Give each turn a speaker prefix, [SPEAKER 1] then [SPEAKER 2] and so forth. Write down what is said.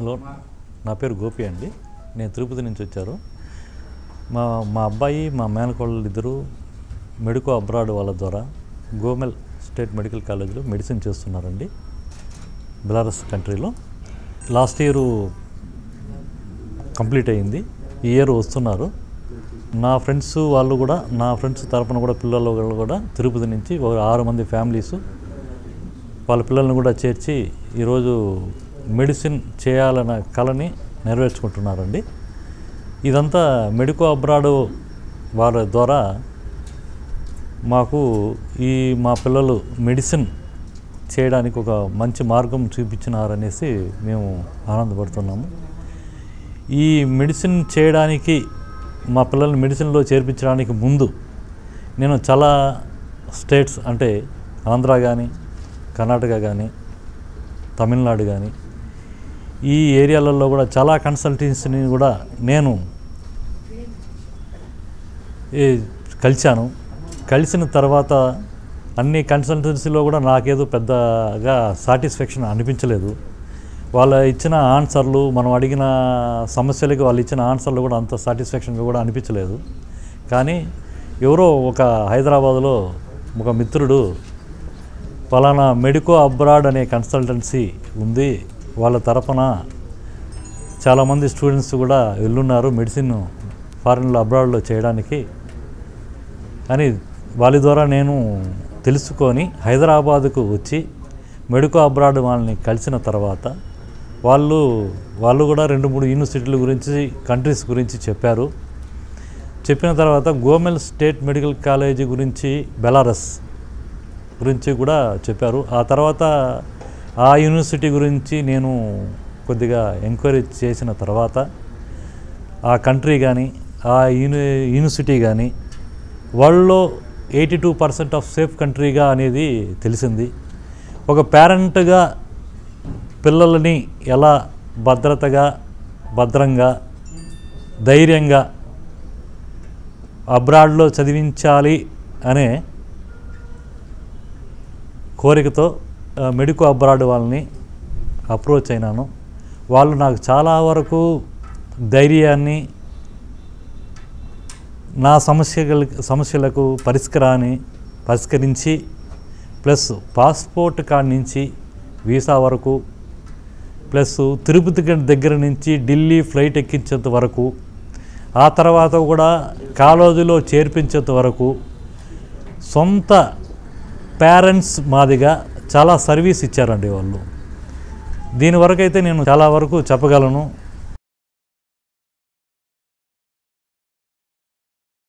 [SPEAKER 1] hello నా పేరు గోపి అండి నేను తిరుపతి నుంచి వచ్చారు మా మా అబ్బాయి మా మేనకోళ్ళు ఇద్దరు మెడికో అబ్రాడ్ వాళ్ళ ద్వారా గోమెల్ స్టేట్ మెడికల్ కాలేజీలో మెడిసిన్ చేస్తున్నారండి బెలారస్ కంట్రీలో లాస్ట్ ఇయర్ కంప్లీట్ అయింది ఈ ఇయర్ వస్తున్నారు నా ఫ్రెండ్స్ వాళ్ళు కూడా నా ఫ్రెండ్స్ తరపున కూడా పిల్లలు వాళ్ళు కూడా తిరుపతి నుంచి ఒక ఆరు మంది ఫ్యామిలీస్ వాళ్ళ పిల్లల్ని కూడా చేర్చి ఈరోజు మెడిసిన్ చేయాలన్న కళని నెరవేర్చుకుంటున్నారండి ఇదంతా మెడికో అబ్రాడ్ వారి ద్వారా మాకు ఈ మా పిల్లలు మెడిసిన్ చేయడానికి ఒక మంచి మార్గం చూపించినారనేసి మేము ఆనందపడుతున్నాము ఈ మెడిసిన్ చేయడానికి మా పిల్లల్ని మెడిసిన్లో చేర్పించడానికి ముందు నేను చాలా స్టేట్స్ అంటే ఆంధ్ర కానీ కర్ణాటక కానీ తమిళనాడు కానీ ఈ ఏరియాలలో కూడా చాలా కన్సల్టెన్సీని కూడా నేను ఈ కలిశాను కలిసిన తర్వాత అన్ని కన్సల్టెన్సీలో కూడా నాకేదో పెద్దగా సాటిస్ఫాక్షన్ అనిపించలేదు వాళ్ళ ఇచ్చిన ఆన్సర్లు మనం అడిగిన సమస్యలకి వాళ్ళు ఇచ్చిన ఆన్సర్లు కూడా అంత సాటిస్ఫాక్షన్గా కూడా అనిపించలేదు కానీ ఎవరో ఒక హైదరాబాద్లో ఒక మిత్రుడు పలానా మెడికో అబ్రాడ్ అనే కన్సల్టెన్సీ ఉంది వాళ్ళ తరపున చాలామంది స్టూడెంట్స్ కూడా వెళ్ళున్నారు మెడిసిన్ ఫారిన్లో అబ్రాడ్లో చేయడానికి అని వాళ్ళ ద్వారా నేను తెలుసుకొని హైదరాబాదుకు వచ్చి మెడికో అబ్రాడ్ వాళ్ళని కలిసిన తర్వాత వాళ్ళు వాళ్ళు కూడా రెండు మూడు యూనివర్సిటీల గురించి కంట్రీస్ గురించి చెప్పారు చెప్పిన తర్వాత గోమెల్ స్టేట్ మెడికల్ కాలేజీ గురించి బెలారస్ గురించి కూడా చెప్పారు ఆ తర్వాత ఆ యూనివర్సిటీ గురించి నేను కొద్దిగా ఎంక్వైరీ చేసిన తర్వాత ఆ కంట్రీ కానీ ఆ యూని యూనివర్సిటీ కానీ వరల్డ్లో eighty two percent of safe కంట్రీగా అనేది తెలిసింది ఒక పేరెంట్గా పిల్లలని ఎలా భద్రతగా భద్రంగా ధైర్యంగా అబ్రాడ్లో చదివించాలి అనే కోరికతో ఆ, మెడికో అబ్రాడ్ వాళ్ళని అప్రోచ్ అయినాను వాళ్ళు నాకు చాలా వరకు ధైర్యాన్ని నా సమస్యల సమస్యలకు పరిష్కారాన్ని పరిష్కరించి ప్లస్ పాస్పోర్ట్ కాడి నుంచి వీసా వరకు ప్లస్ తిరుపతి గ- దగ్గర నుంచి ఢిల్లీ ఫ్లైట్ ఎక్కించేంత వరకు ఆ తర్వాత కూడా కాలేజీలో చేర్పించేంత వరకు సొంత పేరెంట్స్ మాదిగా చాలా సర్వీస్ ఇచ్చారండి వాళ్ళు దీని వరకు అయితే నేను చాలా వరకు చెప్పగలను